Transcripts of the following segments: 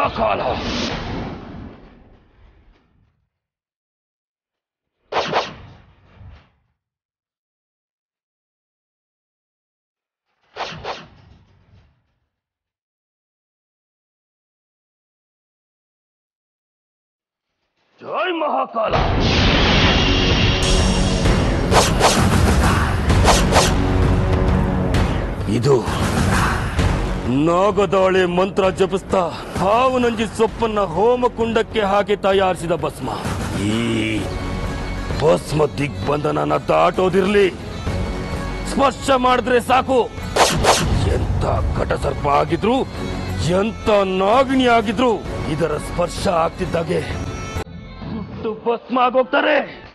ಮಹಾಕಾಲ ಜೈ ಮಹಾಕಾಲ ಇದು ನಾಗದಾಳಿ ಮಂತ್ರ ಜಪಿಸ್ತಾ ಹಾವು ನಂಜಿ ಸೊಪ್ಪನ್ನ ಹೋಮಕುಂಡಕ್ಕೆ ಹಾಕಿ ತಯಾರಿಸಿದ ಭಸ್ಮ ಈ ಭಸ್ಮ ದಿಗ್ಬಂಧನನ ದಾಟೋದಿರ್ಲಿ ಸ್ಪರ್ಶ ಮಾಡಿದ್ರೆ ಸಾಕು ಎಂತ ಘಟಸರ್ಪ ಆಗಿದ್ರು ಎಂತ ನಾಗಿಣಿ ಆಗಿದ್ರು ಇದರ ಸ್ಪರ್ಶ ಆಗ್ತಿದ್ದಾಗೆ ಸುಟ್ಟು ಭಸ್ಮ ಆಗೋಗ್ತಾರೆ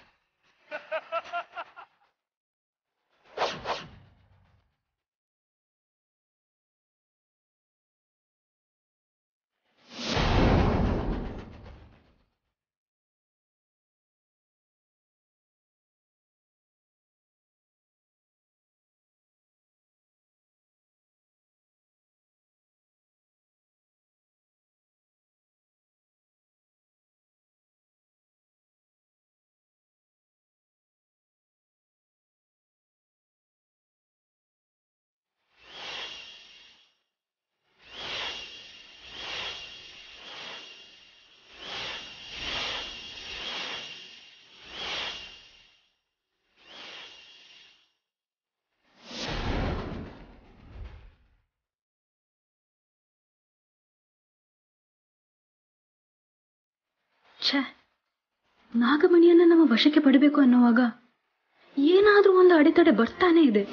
ಛೇ ನಾಗಮಣಿಯನ್ನ ನಮ್ಮ ವಶಕ್ಕೆ ಪಡಿಬೇಕು ಅನ್ನುವಾಗ ಏನಾದ್ರೂ ಒಂದು ಅಡೆತಡೆ ಬರ್ತಾನೆ ಇದೆ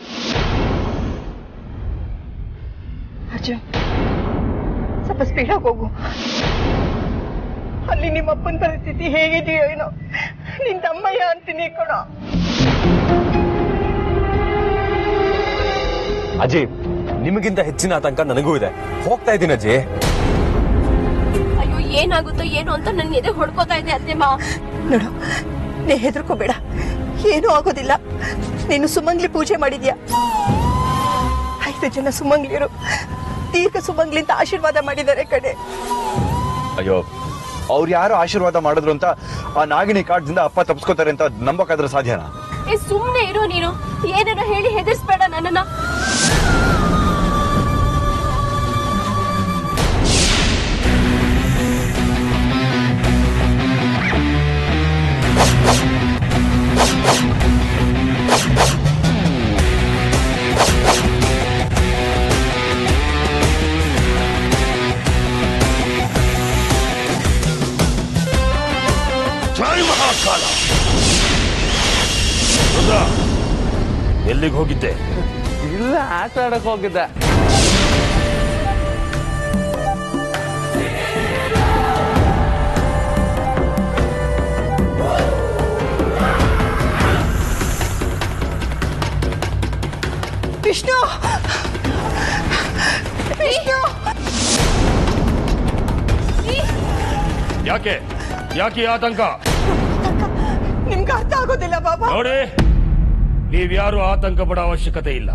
ಅರ್ಜುನ್ ಸ್ವಲ್ಪ ಸ್ಪೀಡಾಗಿ ಹೋಗು ಅಲ್ಲಿ ನಿಮ್ಮ ಅಪ್ಪನ ಪರಿಸ್ಥಿತಿ ಹೇಗಿದೆಯೋ ಏನೋ ನಿನ್ ತಮ್ಮಯ್ಯ ಅಂತೀನಿ ಕೊಡ ಅಜಯ್ ನಿಮಗಿಂತ ಹೆಚ್ಚಿನ ಆತಂಕ ನನಗೂ ಇದೆ ಹೋಗ್ತಾ ಇದ್ದೀನಿ ಅಜಯ್ ಅಯ್ಯೋ ಏನಾಗುತ್ತೋ ಏನೋ ಅಂತ ನನ್ ಎದೆ ಹೊಡ್ಕೋತಾ ಇದೆ ಅತ್ತೆ ಮಾ ನೋಡು ನೀ ಹೆದರ್ಕೋಬೇಡ ಏನೂ ಆಗೋದಿಲ್ಲ ನೀನು ಸುಮಂಗ್ಲಿ ಪೂಜೆ ಮಾಡಿದ್ಯಾ ಐದು ಜನ ಸುಮಂಗ್ಲಿಯರು ದೀರ್ಘ ಸುಮಂಗ್ಲಿ ಅಂತ ಆಶೀರ್ವಾದ ಮಾಡಿದ್ದಾರೆ ಕಡೆ ಅಯ್ಯೋ ಅವ್ರು ಯಾರು ಆಶೀರ್ವಾದ ಮಾಡಿದ್ರು ಅಂತ ಆ ನಾಗಿಣಿ ಕಾಡ್ದಿಂದ ಅಪ್ಪ ತಪ್ಸ್ಕೋತಾರೆ ಅಂತ ನಂಬಕ್ಕಾದ್ರೆ ಸಾಧ್ಯನಾ ಏ ಸುಮ್ನೆ ಇರೋ ನೀನು ಏನೇನೋ ಹೇಳಿ ಹೆದರ್ಸ್ಬೇಡ ನನ್ನನ್ನ ಜೈ ಮಹಾಕಾಲ ರುದ್ರ ಎಲ್ಲಿಗೆ ಹೋಗಿದ್ದೆ ಇಲ್ಲ ಆಟ ಆಡಕ್ ಹೋಗಿದ್ದೆ ವಿಷ್ಣು ವಿಷ್ಣು ಯಾಕೆ ಯಾಕೆ ಈ ಆತಂಕ ನಿಮ್ಗೆ ಅರ್ಥ ಆಗೋದಿಲ್ಲ ಬಾಬಾ ನೋಡಿ ನೀವ್ಯಾರು ಆತಂಕ ಪಡೋ ಅವಶ್ಯಕತೆ ಇಲ್ಲ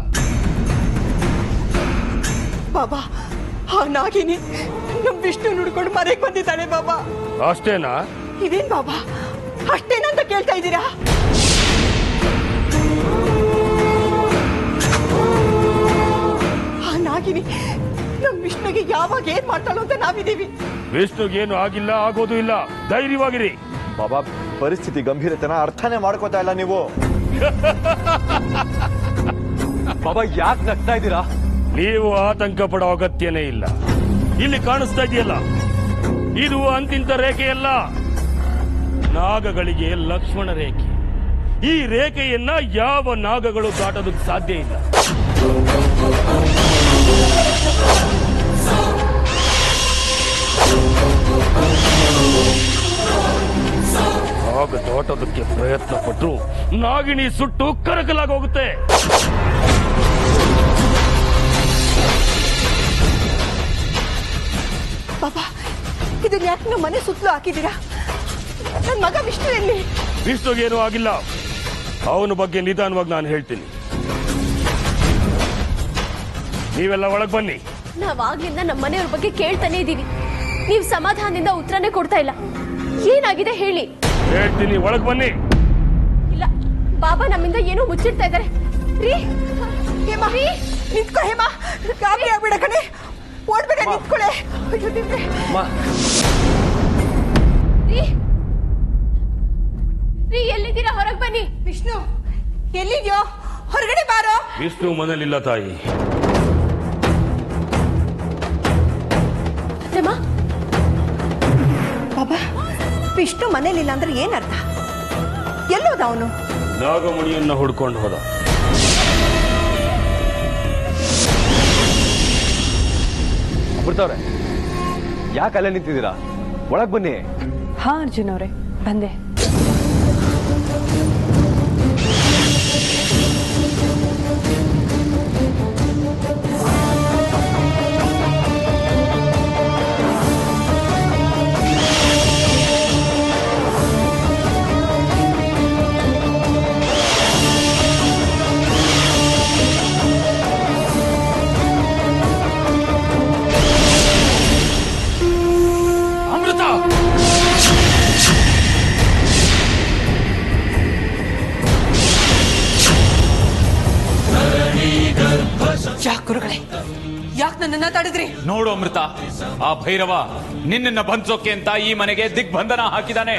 ಬಾಬಾ ಆ ನಾಗಿನಿ ನಮ್ ವಿಷ್ಣು ನುಡ್ಕೊಂಡು ಮನೆಗೆ ಬಂದಿದ್ದಾಳೆ ಬಾಬಾ ಅಷ್ಟೇನಾ ಇದೇನ್ ಬಾಬಾ ಅಷ್ಟೇನಂತ ಕೇಳ್ತಾ ಇದ್ದೀರಾ ಆ ನಾಗಿನಿ ನಮ್ ವಿಷ್ಣುಗೆ ಯಾವಾಗ ಏನ್ ಮಾಡ್ತಾಳೋ ಅಂತ ನಾವಿದೀವಿ ವಿಷ್ಣುಗೇನು ಆಗಿಲ್ಲ ಆಗೋದು ಇಲ್ಲ ಧೈರ್ಯವಾಗಿರಿ ಬಾಬಾ ಪರಿಸ್ಥಿತಿ ಗಂಭೀರತೆನ ಅರ್ಥನೇ ಮಾಡ್ಕೋತಾ ಇಲ್ಲ ನೀವು ಬಾಬಾ ಯಾಕೆ ನಗ್ತಾ ಇದ್ದೀರಾ ನೀವು ಆತಂಕ ಪಡೋ ಅಗತ್ಯನೇ ಇಲ್ಲ ಇಲ್ಲಿ ಕಾಣಿಸ್ತಾ ಇದೆಯಲ್ಲ ಇದು ಅಂತಿಂತ ರೇಖೆಯಲ್ಲ ನಾಗಗಳಿಗೆ ಲಕ್ಷ್ಮಣ ರೇಖೆ ಈ ರೇಖೆಯನ್ನ ಯಾವ ನಾಗಗಳು ದಾಟೋದಕ್ಕೆ ಸಾಧ್ಯ ಇಲ್ಲ ನಾಗ ದಾಟೋದಕ್ಕೆ ಪ್ರಯತ್ನ ಪಟ್ರು ನಾಗಿಣಿ ಸುಟ್ಟು ಕರಕಲಾಗೋಗುತ್ತೆ ಬಾಬಾ ಇದನ್ನ ಯಾಕೆ ನಮ್ಮ ಮನೆ ಸುತ್ತಲೂ ಹಾಕಿದ್ದೀರಾ ನನ್ ಮಗ ವಿಷ್ಣು ಎಲ್ಲಿ ವಿಷ್ಣುಗೇನು ಆಗಿಲ್ಲ ಅವನ ಬಗ್ಗೆ ನಿಧಾನವಾಗಿ ನಾನು ಹೇಳ್ತೀನಿ ನೀವೆಲ್ಲ ಒಳಗ್ ಬನ್ನಿ ನಾವ್ ಆಗ್ಲಿಂದ ನಮ್ಮ ಮನೆಯವ್ರ ಬಗ್ಗೆ ಕೇಳ್ತಾನೆ ಇದೀವಿ ನೀವ್ ಸಮಾಧಾನದಿಂದ ಉತ್ತರನೇ ಕೊಡ್ತಾ ಇಲ್ಲ ಏನಾಗಿದೆ ಹೇಳಿ ಹೇಳ್ತೀನಿ ಒಳಗ್ ಬನ್ನಿ ಇಲ್ಲ ಬಾಬಾ ನಮ್ಮಿಂದ ಏನೋ ಮುಚ್ಚಿಡ್ತಾ ಇದ್ದಾರೆ ರೀ ಹೇಮಾ ನಿಂತ್ಕೊ ಹೇಮಾ ಗಾಬರಿ ಆಗ್ಬೇಡ ಕಣೆ ಓಡ್ಬೇಡ ನಿಂತ್ಕೊಳೆ ಅಯ್ಯೋ ದೇವ್ರೆ ರೀ ರೀ ಎಲ್ಲಿದ್ದೀರಾ ಹೊರಗ್ ಬನ್ನಿ ವಿಷ್ಣು ಎಲ್ಲಿದ್ಯೋ ಹೊರಗಡೆ ಬಾರೋ ವಿಷ್ಣು ಮನೇಲಿಲ್ಲ ತಾಯಿ ಅತ್ತಮ್ಮ ಬಾಬಾ ವಿಷ್ಣು ಮನೇಲಿಲ್ಲ ಅಂದ್ರೆ ಏನರ್ಥ ಎಲ್ಲೋದ ಅವನು ನಾಗಮಣಿಯನ್ನ ಹುಡ್ಕೊಂಡು ಹೋದ ಬಿಡ್ತಾವ್ರೆ ಯಾಕೆ ಅಲ್ಲೇ ನಿಂತಿದ್ದೀರಾ ಒಳಗ್ ಬನ್ನಿ ಹಾ ಅರ್ಜುನ್ ಅವರೇ ಬಂದೆ ಅಮೃತ ಯಾಕೆ ಗುರುಗಳೇ ಯಾಕೆ ನನ್ನನ್ನ ತಡೆದ್ರಿ ನೋಡು ಅಮೃತ ಆ ಭೈರವ ನಿನ್ನನ್ನ ಬಂಧಿಸೋಕೆ ಅಂತ ಈ ಮನೆಗೆ ದಿಗ್ಬಂಧನ ಹಾಕಿದಾನೆ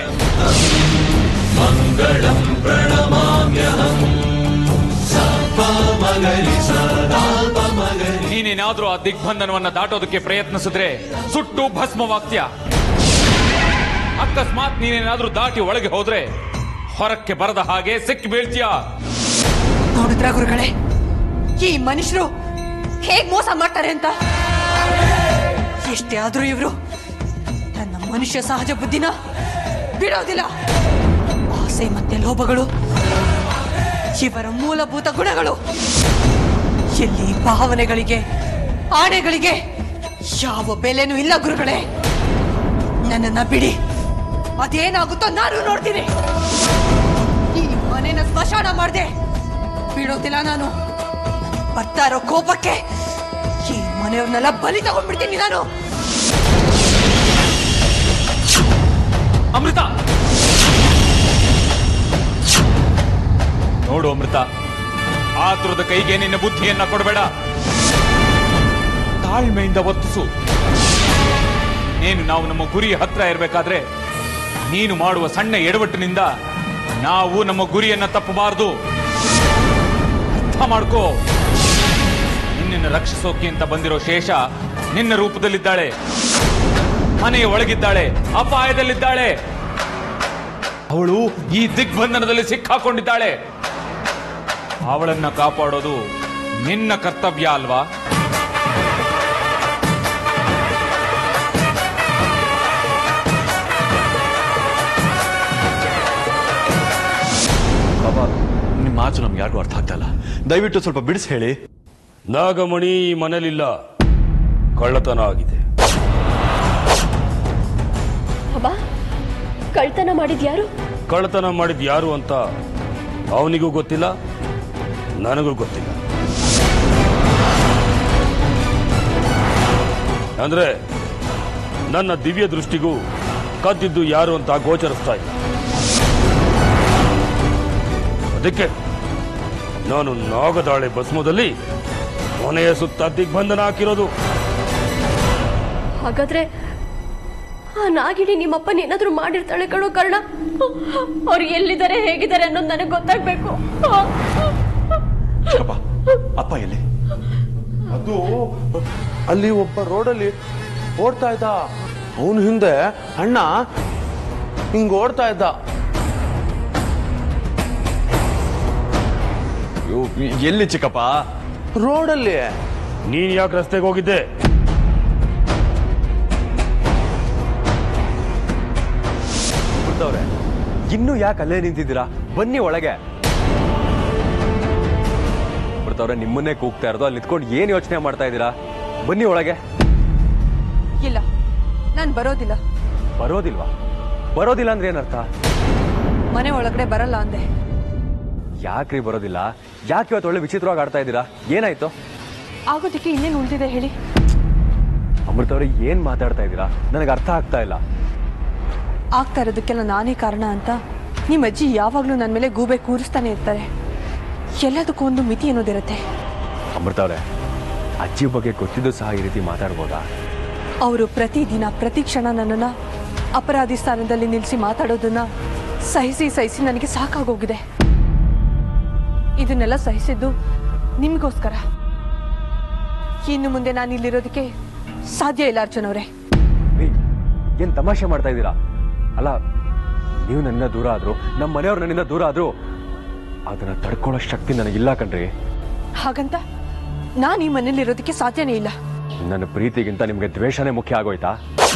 ನೀನೇನಾದ್ರೂ ಆ ದಿಗ್ಬಂಧನವನ್ನ ದಾಟೋದಕ್ಕೆ ಪ್ರಯತ್ನಿಸಿದ್ರೆ ಸುಟ್ಟು ಭಸ್ಮವಾಗ್ತೀಯ ಅಕಸ್ಮಾತ್ ನೀನೇನಾದ್ರೂ ದಾಟಿ ಒಳಗೆ ಹೋದ್ರೆ ಹೊರಕ್ಕೆ ಬರದ ಹಾಗೆ ಸಿಕ್ಕಿ ಬೀಳ್ತೀಯ ನೋಡಿದ್ರ ಗುರುಗಳೇ ಈ ಮನುಷ್ಯರು ಹೇಗ್ ಮೋಸ ಮಾಡ್ತಾರೆ ಅಂತ ಎಷ್ಟೇ ಆದ್ರೂ ಇವರು ನನ್ನ ಮನುಷ್ಯ ಸಹಜ ಬುದ್ಧಿನ ಬಿಡೋದಿಲ್ಲ ಆಸೆ ಮತ್ತೆ ಲೋಭಗಳು ಇವರ ಮೂಲಭೂತ ಗುಣಗಳು ಎಲ್ಲಿ ಭಾವನೆಗಳಿಗೆ ಆಣೆಗಳಿಗೆ ಯಾವ ಬೆಲೆನೂ ಇಲ್ಲ ಗುರುಗಳೇ ನನ್ನನ್ನ ಬಿಡಿ ಅದೇನಾಗುತ್ತೋ ನಾನು ನೋಡ್ತೀನಿ ಈ ಮನೆನ ಸ್ಮಶಾನ ಮಾಡ್ದೆ ಬಿಡೋದಿಲ್ಲ ನಾನು ಬರ್ತಾ ಇರೋ ಕೋಪಕ್ಕೆ ಈ ಮನೆಯವ್ರನ್ನೆಲ್ಲ ಬಲಿ ತಗೊಂಡ್ಬಿಡ್ತೀನಿ ನಾನು ಅಮೃತ ನೋಡು ಅಮೃತ ಆತುರದ ಕೈಗೆ ನಿನ್ನ ಬುದ್ಧಿಯನ್ನ ಕೊಡಬೇಡ ತಾಳ್ಮೆಯಿಂದ ವರ್ತಿಸು ನೀನು ನಾವು ನಮ್ಮ ಗುರಿ ಹತ್ರ ಇರಬೇಕಾದ್ರೆ ನೀನು ಮಾಡುವ ಸಣ್ಣ ಎಡವಟ್ಟಿನಿಂದ ನಾವು ನಮ್ಮ ಗುರಿಯನ್ನ ತಪ್ಪಬಾರದು ಅರ್ಥ ಮಾಡ್ಕೋ ನಿನ್ನನ್ನು ರಕ್ಷಿಸೋಕೆ ಅಂತ ಬಂದಿರೋ ಶೇಷ ನಿನ್ನ ರೂಪದಲ್ಲಿದ್ದಾಳೆ ಮನೆಯ ಒಳಗಿದ್ದಾಳೆ ಅಪಾಯದಲ್ಲಿದ್ದಾಳೆ ಅವಳು ಈ ದಿಗ್ಬಂಧನದಲ್ಲಿ ಸಿಕ್ಕಾಕೊಂಡಿದ್ದಾಳೆ ಅವಳನ್ನ ಕಾಪಾಡೋದು ನಿನ್ನ ಕರ್ತವ್ಯ ಅಲ್ವಾ ಬಾಬಾ ನಿಮ್ಮ ಮಾತು ನಮ್ಗೆ ಯಾರಿಗೂ ಅರ್ಥ ಆಗ್ತಾ ಇಲ್ಲ ದಯವಿಟ್ಟು ಸ್ವಲ್ಪ ಬಿಡಿಸಿ ಹೇಳಿ ನಾಗಮಣಿ ಈ ಮನೇಲಿಲ್ಲ ಕಳ್ಳತನ ಆಗಿದೆ ಬಾಬಾ ಕಳ್ತನ ಮಾಡಿದ್ ಯಾರು ಕಳ್ಳತನ ಮಾಡಿದ್ ಯಾರು ಅಂತ ಅವನಿಗೂ ಗೊತ್ತಿಲ್ಲ ನನಗೂ ಗೊತ್ತಿಲ್ಲ ಅಂದ್ರೆ ನನ್ನ ದಿವ್ಯ ದೃಷ್ಟಿಗೂ ಕದ್ದಿದ್ದು ಯಾರು ಅಂತ ಗೋಚರಿಸ್ತಾ ಇಲ್ಲ ಅದಕ್ಕೆ ನಾನು ನಾಗದಾಳೆ ಭಸ್ಮದಲ್ಲಿ ಮನೆಯ ಸುತ್ತ ದಿಗ್ಬಂಧನ ಹಾಕಿರೋದು ಹಾಗಾದ್ರೆ ಆ ನಾಗಿಣಿ ನಿಮ್ಮಪ್ಪನ ಏನಾದ್ರೂ ಮಾಡಿರ್ತಾಳೆ ಕಣೋ ಕರ್ಣ ಅವ್ರು ಎಲ್ಲಿದ್ದಾರೆ ಹೇಗಿದ್ದಾರೆ ಅನ್ನೋದು ನನಗೆ ಗೊತ್ತಾಗ್ಬೇಕು ಚಿಕ್ಕಪ್ಪ ಅಪ್ಪ ಎಲ್ಲಿ ಅದು ಅಲ್ಲಿ ಒಬ್ಬ ರೋಡಲ್ಲಿ ಓಡ್ತಾ ಇದ್ದ ಅವನ ಹಿಂದೆ ಅಣ್ಣ ಹಿಂಗ್ ಓಡ್ತಾ ಇದ್ದ ಅಯ್ಯೋ, ಎಲ್ಲಿ ಚಿಕ್ಕಪ್ಪ ರೋಡಲ್ಲಿ ನೀನ್ ಯಾಕೆ ರಸ್ತೆಗೆ ಹೋಗಿದ್ದೆ ಬಿಡ್ತವ್ರೆ ಇನ್ನೂ ಯಾಕೆ ಅಲ್ಲೇ ನಿಂತಿದ್ದೀರಾ ಬನ್ನಿ ಒಳಗೆ ಬಿಡ್ತವ್ರೆ ನಿಮ್ಮನ್ನೇ ಕೂಗ್ತಾ ಇರೋದು ಅಲ್ಲಿ ನಿಂತ್ಕೊಂಡು ಏನ್ ಯೋಚನೆ ಮಾಡ್ತಾ ಇದ್ದೀರಾ ಬನ್ನಿ ಒಳಗೆ ಇಲ್ಲ ನಾನು ಬರೋದಿಲ್ಲ ಬರೋದಿಲ್ವಾ ಬರೋದಿಲ್ಲ ಅಂದ್ರೆ ಏನರ್ಥ ಮನೆ ಒಳಗಡೆ ಬರಲ್ಲ ಅಂದೆ ಯಾಕ್ರಿ ಬರೋದಿಲ್ಲ ಯಾಕೆ ಇವತ್ತು ಒಳ್ಳೆ ವಿಚಿತ್ರವಾಗಿ ಆಡ್ತಾ ಇದ್ದೀರಾ ಏನಾಯ್ತು ಆಗೋದಕ್ಕೆ ಇನ್ನೇನು ಉಳಿದಿದೆ ಹೇಳಿ ಅಮೃತ ಅವ್ರೆ ಏನ್ ಮಾತಾಡ್ತಾ ಇದ್ದೀರಾ ನನಗೆ ಅರ್ಥ ಆಗ್ತಾ ಇಲ್ಲ ಆಗ್ತಾ ಇರೋದಕ್ಕೆಲ್ಲ ನಾನೇ ಕಾರಣ ಅಂತ ನಿಮ್ಮ ಅಜ್ಜಿ ಯಾವಾಗಲೂ ನನ್ನ ಮೇಲೆ ಗೂಬೆ ಕೂರಿಸ್ತಾನೆ ಇರ್ತಾರೆ ಎಲ್ಲದಕ್ಕೂ ಒಂದು ಮಿತಿ ಅನ್ನೋದಿರುತ್ತೆ ಅಮೃತ ಅವ್ರೆ ಅಜ್ಜಿ ಬಗ್ಗೆ ಗೊತ್ತಿದ್ದು ಸಹ ಈ ರೀತಿ ಮಾತಾಡ್ಬೋದಾ ಅವರು ಪ್ರತಿದಿನ ಪ್ರತಿ ಕ್ಷಣ ನನ್ನನ್ನು ಅಪರಾಧಿ ಸ್ಥಾನದಲ್ಲಿ ನಿಲ್ಲಿಸಿ ಮಾತಾಡೋದನ್ನ ಸಹಿಸಿ ಸಹಿಸಿ ನನಗೆ ಸಾಕಾಗೋಗಿದೆ ಇದನ್ನೆಲ್ಲ ಸಹಿಸಿದ್ದು ನಿಮಗೋಸ್ಕರ ಇನ್ನು ಮುಂದೆ ನಾನು ಇಲ್ಲಿರೋದಕ್ಕೆ ಸಾಧ್ಯ ಇಲ್ಲ ಅರ್ಜುನ್ ಅವರೇ ಏಯ್, ಏನ್ ತಮಾಷೆ ಮಾಡ್ತಾ ಇದ್ದೀರಾ ಅಲ್ಲ ನೀವು ನನ್ನಿಂದ ದೂರ ಆದ್ರು ನಮ್ಮ ಮನೆಯವ್ರು ನನ್ನಿಂದ ದೂರ ಆದ್ರು ಅದನ್ನ ತಡ್ಕೊಳ್ಳೋ ಶಕ್ತಿ ನನಗಿಲ್ಲ ಕಣ್ರಿ ಹಾಗಂತ ನಾನು ಈ ಮನೇಲಿರೋದಕ್ಕೆ ಸಾಧ್ಯನೇ ಇಲ್ಲ ನನ್ನ ಪ್ರೀತಿಗಿಂತ ನಿಮ್ಗೆ ದ್ವೇಷನೇ ಮುಖ್ಯ ಆಗೋಯ್ತಾ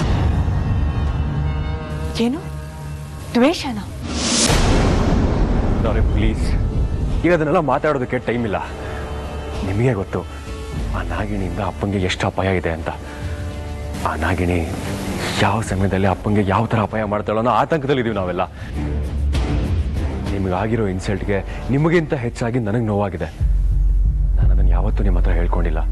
ಏನು ದ್ವೇಷನ ಅವ್ರೆ ಪ್ಲೀಸ್ ಈಗ ಅದನ್ನೆಲ್ಲ ಮಾತಾಡೋದಕ್ಕೆ ಟೈಮ್ ಇಲ್ಲ ನಿಮಗೆ ಗೊತ್ತು ಆ ನಾಗಿಣಿಯಿಂದ ಅಪ್ಪಂಗೆ ಎಷ್ಟು ಅಪಾಯ ಇದೆ ಅಂತ ಆ ನಾಗಿಣಿ ಯಾವ ಸಮಯದಲ್ಲಿ ಅಪ್ಪಂಗೆ ಯಾವ ಥರ ಅಪಾಯ ಮಾಡ್ತಾಳೋ ಅನ್ನೋ ಆತಂಕದಲ್ಲಿದ್ದೀವಿ ನಾವೆಲ್ಲ ನಿಮಗಾಗಿರೋ ಇನ್ಸಲ್ಟ್ಗೆ ನಿಮಗಿಂತ ಹೆಚ್ಚಾಗಿ ನನಗೆ ನೋವಾಗಿದೆ ನಾನು ಅದನ್ನು ಯಾವತ್ತೂ ನಿಮ್ಮ ಹತ್ರ ಹೇಳ್ಕೊಂಡಿಲ್ಲ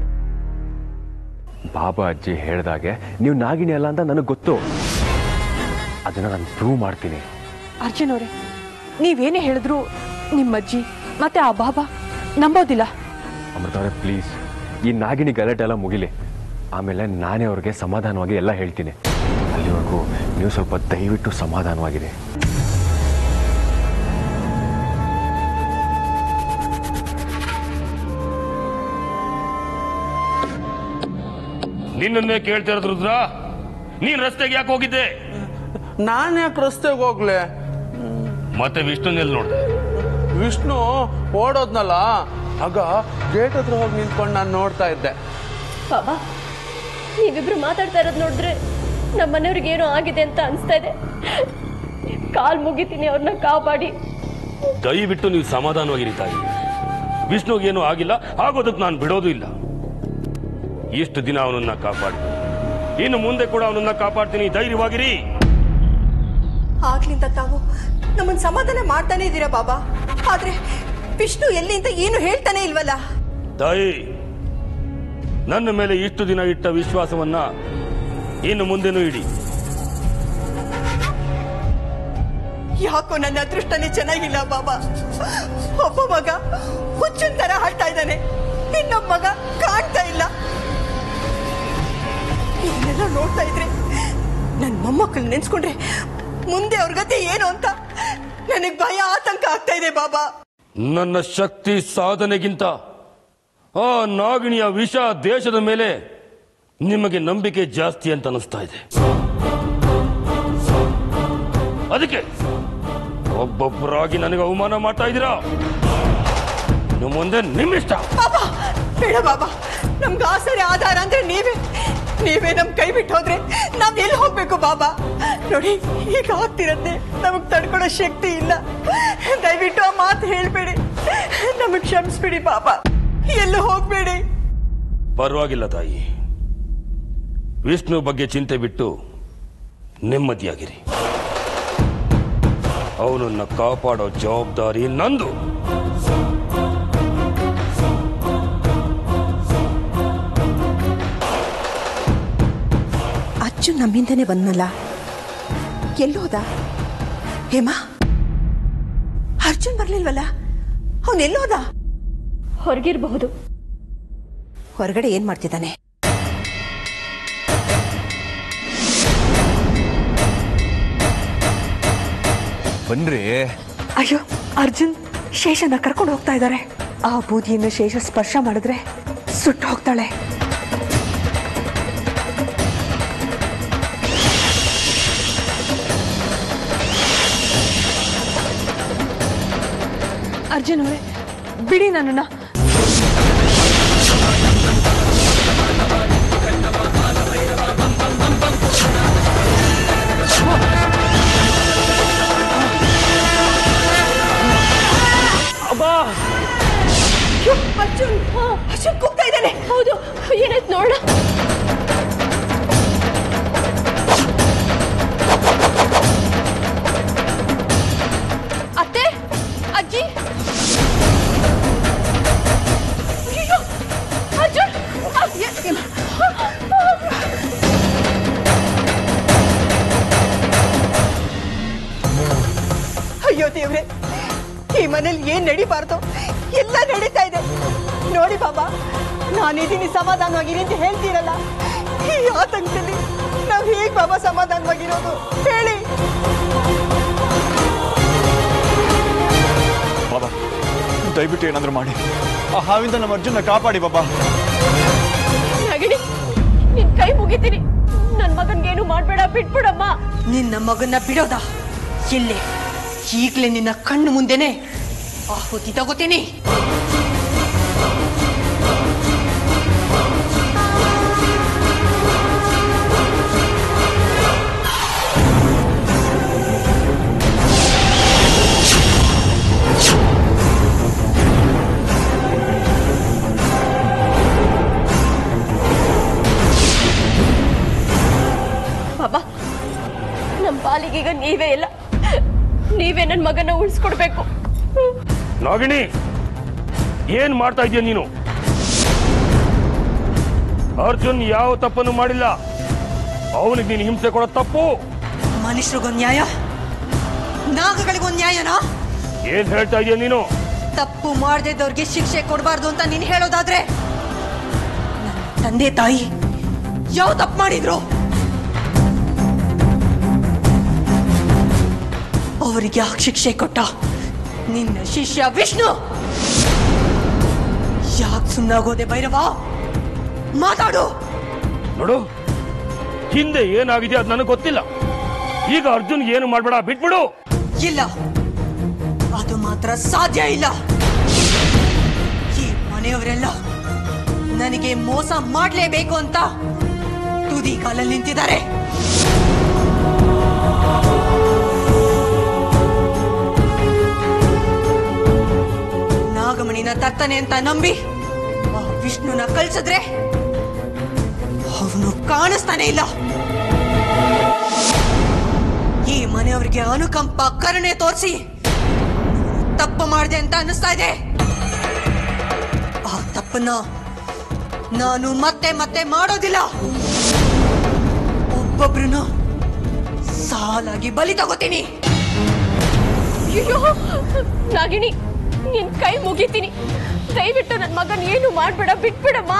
ಬಾಬಾ ಅಜ್ಜಿ ಹೇಳ್ದಾಗೆ ನೀವು ನಾಗಿಣಿ ಅಲ್ಲ ಅಂತ ನನಗೆ ಗೊತ್ತು ಅದನ್ನ ನಾನು ಪ್ರೂವ್ ಮಾಡ್ತೀನಿ ಅರ್ಜುನ್ ಅವರೇ ನೀವೇನೇ ಹೇಳಿದ್ರು ನಿಮ್ಮ ಅಜ್ಜಿ ಮತ್ತೆ ಆ ಬಾಬಾ ನಂಬೋದಿಲ್ಲ ಅಮೃತ ಅವರೇ ಪ್ಲೀಸ್ ಈ ನಾಗಿಣಿ ಗಲಾಟೆ ಎಲ್ಲ ಮುಗಿಲಿ ಆಮೇಲೆ ನಾನೇ ಅವ್ರಿಗೆ ಸಮಾಧಾನವಾಗಿ ಎಲ್ಲ ಹೇಳ್ತೀನಿ ಅಲ್ಲಿವರೆಗೂ ನೀವು ಸ್ವಲ್ಪ ದಯವಿಟ್ಟು ಸಮಾಧಾನವಾಗಿರಿ ನಿನ್ನನ್ನೇ ಕೇಳ್ತಾ ಇರೋದು ರುದ್ರ ನೀನ್ ರಸ್ತೆಗೆ ಯಾಕೆ ಹೋಗಿದ್ದೆ ನಾನು ಯಾಕೆ ರಸ್ತೆಗೆ ಹೋಗ್ಲೆ ಮತ್ತೆ ವಿಷ್ಣುನೆಲ್ಲಿ ನೋಡ್ದೆ ವಿಷ್ಣು ಓಡೋದ್ನಲ್ಲ ಆಗ ಗೇಟ್ ಹತ್ರ ಹೋಗಿ ನಿಂತ್ಕೊಂಡು ನಾನು ನೋಡ್ತಾ ಇದ್ದೆ ಬಾಬಾ ನೀವಿಬ್ರು ಮಾತಾಡ್ತಾ ಇರೋದು ನೋಡಿದ್ರೆ ನಮ್ಮ ಮನೆಯವ್ರಿಗೆ ಏನೋ ಆಗಿದೆ ಅಂತ ಅನಿಸ್ತಾ ಇದೆ ಕಾಲ್ ಮುಗಿತೀನಿ ಅವ್ರನ್ನ ಕಾಪಾಡಿ ದಯವಿಟ್ಟು ನೀವು ಸಮಾಧಾನವಾಗಿರಿ ತಾಯಿ ವಿಷ್ಣುಗೇನು ಆಗಿಲ್ಲ ಆಗೋದಕ್ಕೆ ನಾನು ಬಿಡೋದು ಇಲ್ಲ ಇಷ್ಟು ದಿನ ಅವನನ್ನ ಕಾಪಾಡಿ ಇನ್ನು ಮುಂದೆ ಕೂಡ ಅವನನ್ನ ಕಾಪಾಡ್ತೀನಿ ಧೈರ್ಯವಾಗಿರಿ ಆಗ್ಲಿಂದ ತಾವು ನಮ್ಮನ್ನ ಸಮಾಧಾನ ಮಾಡ್ತಾನೆ ಇದ್ದೀರಾ ಬಾಬಾ ಆದ್ರೆ ವಿಷ್ಣು ಎಲ್ಲಿ ಅಂತ ಏನು ಹೇಳ್ತಾನೆ ಇಲ್ವಲ್ಲ ತಾಯಿ ನನ್ನ ಮೇಲೆ ಇಷ್ಟು ದಿನ ಇಟ್ಟ ವಿಶ್ವಾಸವನ್ನ ಇನ್ನು ಮುಂದೆನೂ ಇಡಿ ಯಾಕೋ ನನ್ನ ಅದೃಷ್ಟನೇ ಚೆನ್ನಾಗಿಲ್ಲ ಬಾಬಾ ಒಬ್ಬ ಮಗ ಹುಚ್ಚನ್ ತರ ಹಾಡ್ತಾ ಇದ್ದಾನೆ ಇನ್ನೊಬ್ಬ ಮಗ ಕಾಣ್ತಾ ಇಲ್ಲ ಇದನ್ನೆಲ್ಲ ನೋಡ್ತಾ ಇದ್ರೆ ನನ್ನ ಮೊಮ್ಮಕ್ಕಳು ನೆನ್ಸ್ಕೊಂಡ್ರೆ ಮುಂದೆ ಅವ್ರ ಗತಿ ಏನು ಅಂತ ನನಗ್ ಭಯ ಆತಂಕ ಆಗ್ತಾ ಇದೆ ಬಾಬಾ ನನ್ನ ಶಕ್ತಿ ಸಾಧನೆಗಿಂತ ಆ ನಾಗಿಣಿಯ ವಿಷ ದೇಶದ ಮೇಲೆ ನಿಮಗೆ ನಂಬಿಕೆ ಜಾಸ್ತಿ ಅಂತ ಅನಿಸ್ತಾ ಇದೆ ಅದಕ್ಕೆ ಒಬ್ಬೊಬ್ಬರಾಗಿ ನನಗೆ ಅವಮಾನ ಮಾಡ್ತಾ ಇದ್ದೀರಾ ಇನ್ನು ಮುಂದೆ ನಿಮ್ಮಿಷ್ಟ ಬಾಬಾ ಬೇಡ ಬಾಬಾ ನಮ್ಗೆ ಆಸರೆ ಆಧಾರ ಅಂದ್ರೆ ನೀವೇ ನೀವೇ ನಮ್ ಕೈ ಬಿಟ್ಟು ಹೋದ್ರೆ ನಾವ್ ಎಲ್ಲಿ ಹೋಗ್ಬೇಕು ಬಾಬಾ ನೋಡಿ ಈಗ ಆಗ್ತಿರತ್ತೆ ನಮಗ್ ತಡ್ಕೊಳ್ಳೋ ಶಕ್ತಿ ಇಲ್ಲ ದಯವಿಟ್ಟು ಆ ಮಾತು ಹೇಳ್ಬೇಡಿ ನಮಗ್ ಕ್ಷಮಿಸ್ಬಿಡಿ ಬಾಬಾ ಎಲ್ಲೂ ಹೋಗ್ಬೇಡಿ ಪರವಾಗಿಲ್ಲ ತಾಯಿ ವಿಷ್ಣು ಬಗ್ಗೆ ಚಿಂತೆ ಬಿಟ್ಟು ನೆಮ್ಮದಿಯಾಗಿರಿ ಅವನನ್ನ ಕಾಪಾಡೋ ಜವಾಬ್ದಾರಿ ನಂದು ಅಚ್ಚು ನಮ್ಮಿಂದನೇ ಬಂದ್ನಲ್ಲ ಎಲ್ಲೋದ ಹೇಮಾ ಅರ್ಜುನ್ ಬರ್ಲಿಲ್ವಲ್ಲ ಅವನ್ ಎಲ್ಲೋದ ಹೊರಗಿರಬಹುದು ಹೊರಗಡೆ ಏನ್ ಮಾಡ್ತಿದ್ದಾನೆ ಬನ್ರಿ ಅಯ್ಯೋ ಅರ್ಜುನ್ ಶೇಷನ ಕರ್ಕೊಂಡು ಹೋಗ್ತಾ ಇದ್ದಾರೆ ಆ ಬೂದಿಯನ್ನು ಶೇಷ ಸ್ಪರ್ಶ ಮಾಡಿದ್ರೆ ಸುಟ್ಟು ಹೋಗ್ತಾಳೆ ಅರ್ಜುನ್ ಅವರೇ ಬಿಡಿ ನನ್ನನ್ನ ಅಯ್ಯೋ, ಅರ್ಜುನ್ ಅರ್ಜುನ್ ಕೂಗ್ತಾ ಇದ್ದಾನೆ ಹೌದು ಏನಾಯ್ತು ನೋಡ ಅತ್ತೆ ಅಜ್ಜಿ ಅಯ್ಯೋ, ಅರ್ಜುನ್ ಅ- ಎ- ಮನೇಲಿ ಏನ್ ನಡಿಬಾರ್ದು ಎಲ್ಲ ನಡೀತಾ ಇದೆ ನೋಡಿ ಬಾಬಾ ನಾನಿದ್ದೀನಿ ಸಮಾಧಾನವಾಗಿರಿ ಅಂತ ಹೇಳ್ತೀರಲ್ಲ ಈ ಆತಂಕದಲ್ಲಿ ನಾವ್ ಹೇಗ್ ಬಾಬಾ ಸಮಾಧಾನವಾಗಿರೋದು ಹೇಳಿ ಬಾಬಾ ದಯವಿಟ್ಟು ಏನಾದ್ರೂ ಮಾಡಿ ಆ ಹಾವಿಂದ ನಮ್ಮ ಅರ್ಜುನ ಕಾಪಾಡಿ ಬಾಬಾ ನಾಗಿಣಿ ನಿನ್ ಕೈ ಮುಗಿತೀನಿ ನನ್ ಮಗನ್ಗೇನು ಮಾಡ್ಬೇಡ ಬಿಟ್ಬಿಡಮ್ಮ ನಿನ್ನ ಮಗನ್ನ ಬಿಡೋದ ಇಲ್ಲೇ ಈಗ್ಲೇ ನಿನ್ನ ಕಣ್ಣು ಮುಂದೆನೆ ಆಹುತಿ ತಗೋತೀನಿ ಬಾಬಾ ನಮ್ ಪಾಲಿಗೀಗ ನೀವೇ ಇಲ್ಲ ನೀವೇ ನನ್ ಮಗನ ಉಳಿಸ್ಕೊಡ್ಬೇಕು ನಾಗಿಣಿ ಏನ್ ಮಾಡ್ತಾ ಇದೀಯ ನೀನು ಅರ್ಜುನ್ ಯಾವ ತಪ್ಪನ್ನು ಮಾಡಿಲ್ಲ ಅವನಿಗೆ ನೀನು ಹಿಂಸೆ ಕೊಡೋ ತಪ್ಪು ಮನುಷ್ಯರಿಗೊಂದ್ ನ್ಯಾಯ ನಾಗಗಳಿಗೊಂದ್ ನ್ಯಾಯನಾ ಏನ್ ಹೇಳ್ತಾ ಇದೀಯ ನೀನು ತಪ್ಪು ಮಾಡದಿದ್ದವ್ರಿಗೆ ಶಿಕ್ಷೆ ಕೊಡಬಾರ್ದು ಅಂತ ನೀನ್ ಹೇಳೋದಾದ್ರೆ ನನ್ನ ತಂದೆ ತಾಯಿ ಯಾವ ತಪ್ಪು ಮಾಡಿದ್ರು ಅವರಿಗೆ ಯಾಕೆ ಶಿಕ್ಷೆ ಕೊಟ್ಟ ನಿನ್ನ ಶಿಷ್ಯ ವಿಷ್ಣು ಯಾಕೆ ಸುಮ್ಮನಾಗೋದೆ ಭೈರವ ಮಾತಾಡು ನೋಡು ಹಿಂದೆ ಏನಾಗಿದೆ ಅದು ನನಗೆ ಗೊತ್ತಿಲ್ಲ ಈಗ ಅರ್ಜುನ್ ಏನು ಮಾಡ್ಬೇಡ ಬಿಟ್ಬಿಡು ಇಲ್ಲ ಅದು ಮಾತ್ರ ಸಾಧ್ಯ ಇಲ್ಲ ಈ ಮನೆಯವರೆಲ್ಲ ನನಗೆ ಮೋಸ ಮಾಡಲೇಬೇಕು ಅಂತ ತುದಿ ಕಾಲಲ್ಲಿ ನಿಂತಿದ್ದಾರೆ ನಾಗಮಣಿನ ತರ್ತಾನೆ ಅಂತ ನಂಬಿ ಆ ವಿಷ್ಣುನ ಕಳ್ಸಿದ್ರೆ ಅವನು ಕಾಣಿಸ್ತಾನೆ ಇಲ್ಲ ಈ ಮನೆಯವರಿಗೆ ಅನುಕಂಪ ಕರುಣೆ ತೋರಿಸಿ ತಪ್ಪು ಮಾಡಿದೆ ಅಂತ ಅನ್ನಿಸ್ತಾ ಇದೆ ಆ ತಪ್ಪನ್ನ ನಾನು ಮತ್ತೆ ಮತ್ತೆ ಮಾಡೋದಿಲ್ಲ ಒಬ್ಬೊಬ್ರನ್ನ ಸಾಲಾಗಿ ಬಲಿ ತಗೋತೀನಿ ಅಯ್ಯೋ ನಾಗಿಣಿ ನಿನ್ ಕೈ ಮುಗಿತೀನಿ ದಯವಿಟ್ಟು ನನ್ ಮಗನ್ ಏನು ಮಾಡ್ಬೇಡ ಬಿಟ್ಬಿಡಮ್ಮ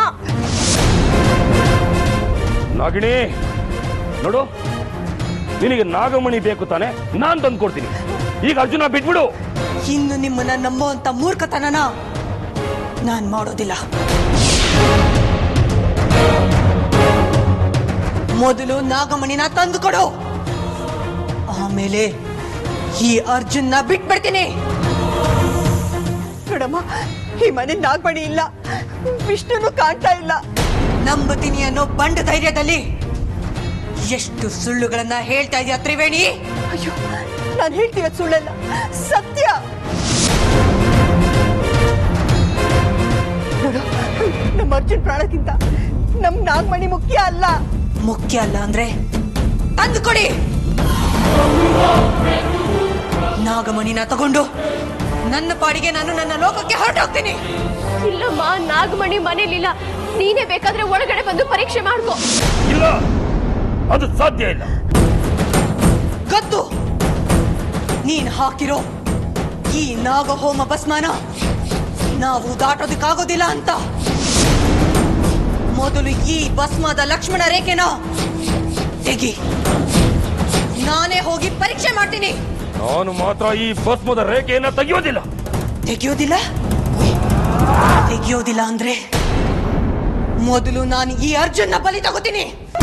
ನಾಗಿಣಿ ನೋಡು ನಿನಗೆ ನಾಗಮಣಿ ಬೇಕು ತಾನೆ ನಾನ್ ತಂದು ಕೊಡ್ತೀನಿ ಈಗ ಅರ್ಜುನ ಬಿಟ್ಬಿಡು ಇನ್ನು ನಿಮ್ಮನ್ನ ನಂಬುವಂತ ಮೂರ್ಖತನನ ನಾನ್ ಮಾಡೋದಿಲ್ಲ ಮೊದಲು ನಾಗಮಣಿನ ತಂದು ಕೊಡು ಆಮೇಲೆ ಈ ಅರ್ಜುನ್ನ ಬಿಟ್ಬಿಡ್ತೀನಿ ನೋಡಮ್ಮ ಈ ಮನೆ ನಾಗಮಣಿ ಇಲ್ಲ ವಿಷ್ಣುನು ಕಾಣ್ತಾ ಇಲ್ಲ ನಂಬುತ್ತೀನಿ ಅನ್ನೋ ಬಂಡ ಧೈರ್ಯದಲ್ಲಿ ಎಷ್ಟು ಸುಳ್ಳುಗಳನ್ನ ಹೇಳ್ತಾ ಇದೆಯಾ ತ್ರಿವೇಣಿ ಅಯ್ಯೋ ನಾನು ಹೇಳ್ತಿರೋದು ಸುಳ್ಳಲ್ಲ ಸತ್ಯ ನೋಡು ನಮ್ಮ ಅರ್ಜುನ್ ಪ್ರಾಣಕ್ಕಿಂತ ನಮ್ ನಾಗಮಣಿ ಮುಖ್ಯ ಅಲ್ಲ ಮುಖ್ಯ ಅಲ್ಲ ಅಂದ್ರೆ ತಂದುಕೊಡಿ ನಾಗಮಣಿನ ತಗೊಂಡು ನನ್ನ ಪಾಡಿಗೆ ನಾನು ನನ್ನ ಲೋಕಕ್ಕೆ ಹೊರಟೋಗ್ತೀನಿ ಇಲ್ಲಮ್ಮ ನಾಗಮಣಿ ಮನೇಲಿಲ್ಲ ನೀನೇ ಬೇಕಾದ್ರೆ ಒಳಗಡೆ ಬಂದು ಪರೀಕ್ಷೆ ಮಾಡ್ಕೋ ಇಲ್ಲ ಅದು ಸಾಧ್ಯ ಇಲ್ಲ ಗೊತ್ತು ನೀನ್ ಹಾಕಿರೋ ಈ ನಾಗಹೋಮ ಭಸ್ಮನ ನಾವು ದಾಟೋದಕ್ಕಾಗೋದಿಲ್ಲ ಅಂತ ಮೊದಲು ಈ ಭಸ್ಮದ ಲಕ್ಷ್ಮಣ ರೇಖೆನ ತೆಗಿ ನಾನೇ ಹೋಗಿ ಪರೀಕ್ಷೆ ಮಾಡ್ತೀನಿ ನಾನು ಮಾತ್ರ ಈ ಭಸ್ಮದ ರೇಖೆಯನ್ನ ತೆಗೆಯೋದಿಲ್ಲ ತೆಗಿಯೋದಿಲ್ಲ ತೆಗಿಯೋದಿಲ್ಲ ಅಂದ್ರೆ ಮೊದಲು ನಾನು ಈ ಅರ್ಜುನ್ನ ಬಲಿ ತಗೋತೀನಿ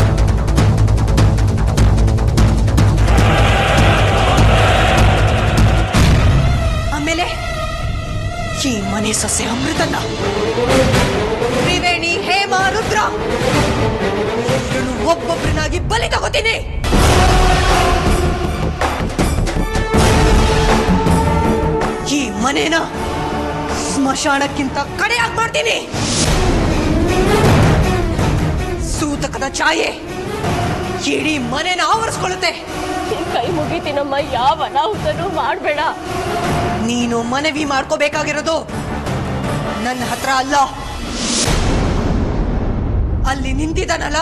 ಆಮೇಲೆ ಈ ಮನೆ ಸೊಸೆ ಅಮೃತನ ತ್ರಿವೇಣಿ ಹೇಮ ರುದ್ರ ಇವ್ರನ್ನು ಒಬ್ಬೊಬ್ಬರನ್ನಾಗಿ ಬಲಿ ತಗೋತೀನಿ ಈ ಮನೇನ ಸ್ಮಶಾನಕ್ಕಿಂತ ಕಡೆಯಾಗಿ ಮಾಡ್ತೀನಿ ಸೂತಕದ ಛಾಯೆ ಇಡೀ ಮನೇನ ಆವರಿಸ್ಕೊಳ್ಳುತ್ತೆ ನಿನ್ ಕೈ ಮುಗಿತೀನಮ್ಮ ಯಾವ ಅನಾಹುತನೂ ಮಾಡ್ಬೇಡ ನೀನು ಮನವಿ ಮಾಡ್ಕೋಬೇಕಾಗಿರೋದು ನನ್ನ ಹತ್ರ ಅಲ್ಲ ಅಲ್ಲಿ ನಿಂತಿದ್ದಾನಲ್ಲ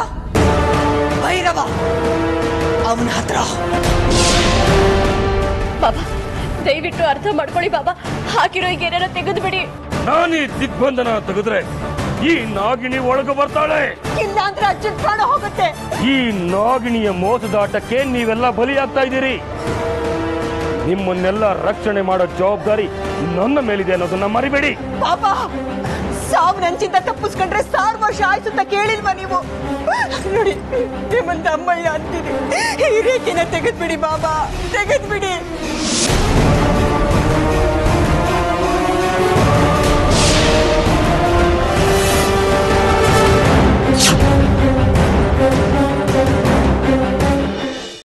ಭೈರವ ಅವನ ಹತ್ರ ಬಾಬಾ ದಯವಿಟ್ಟು ಅರ್ಥ ಮಾಡ್ಕೊಳ್ಳಿ ಬಾಬಾ ಹಾಕಿರೋ ಈಗ ಏನಾರ ತೆಗೆದು ಬಿಡಿ ನಾನು ಈ ದಿಗ್ಬಂಧನ ತೆಗೆದ್ರೆ ಈ ನಾಗಿಣಿ ಒಳಗೆ ಬರ್ತಾಳೆ ಇಲ್ಲ ಅಂದ್ರೆ ಅಜ್ಜನ್ ಪ್ರಾಣ ಹೋಗುತ್ತೆ ಈ ನಾಗಿಣಿಯ ಮೋಸದಾಟಕ್ಕೆ ನೀವೆಲ್ಲ ಬಲಿಯಾಗ್ತಾ ಇದ್ದೀರಿ ನಿಮ್ಮನ್ನೆಲ್ಲ ರಕ್ಷಣೆ ಮಾಡೋ ಜವಾಬ್ದಾರಿ ನನ್ನ ಮೇಲಿದೆ ಅನ್ನೋದನ್ನ ಮರಿಬೇಡಿ ಪಾಪ ಸಾವು ನಂಚಿಂದ ತಪ್ಪಿಸ್ಕೊಂಡ್ರೆ ಸಾವಿರ ವರ್ಷ ಆಯ್ತು ಅಂತ ಕೇಳಿಲ್ವಾ ನೀವು ನೋಡಿ ನಿಮ್ಮಂತ ಅಮ್ಮಯ್ಯ ಅಂತೀನಿ ಈ ರೇಖೆನ ತೆಗೆದ್ಬಿಡಿ ಬಾಬಾ ತೆಗೆದ್ಬಿಡಿ